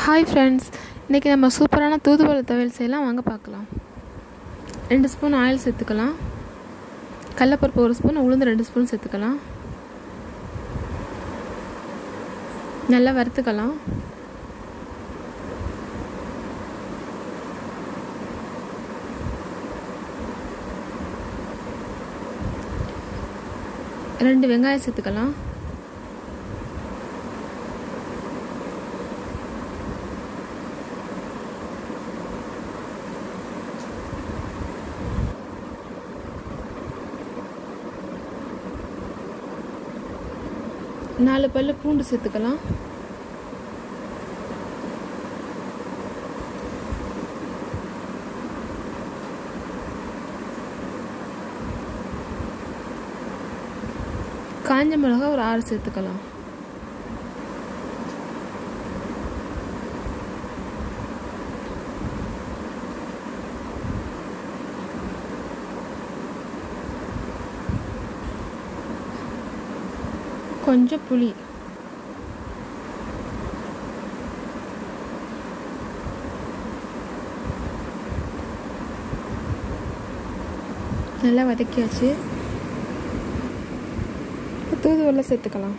hi friends இன்றைக்கி நம்ம சூப்பரான தூதுவளை துவையல் செய்யலாம் வாங்க பார்க்கலாம் ரெண்டு ஸ்பூன் ஆயில் சேர்த்துக்கலாம் கடலப்பருப்பு ஒரு ஸ்பூன் உளுந்து ரெண்டு ஸ்பூன் சேர்த்துக்கலாம் நல்லா வறுத்துக்கலாம் ரெண்டு வெங்காயம் சேர்த்துக்கலாம் நாலு பல்லு பூண்டு சேர்த்துக்கலாம் காஞ்ச மிளகா ஒரு ஆறு சேர்த்துக்கலாம் கொஞ்சம் புளி நல்லா வதக்கியாச்சு தூதுவளை சேர்த்துக்கலாம்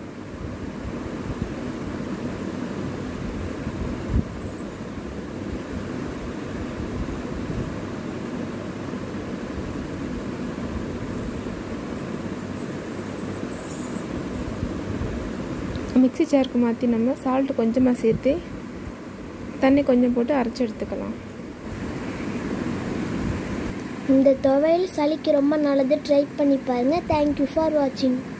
மிக்சி ஜாருக்கு மாற்றி நம்ம சால்ட்டு கொஞ்சமாக சேர்த்து தண்ணி கொஞ்சம் போட்டு அரைச்சி எடுத்துக்கலாம் இந்த துவையல் சளிக்கு ரொம்ப நல்லது ட்ரை பண்ணி பாருங்கள் தேங்க்யூ ஃபார் வாட்சிங்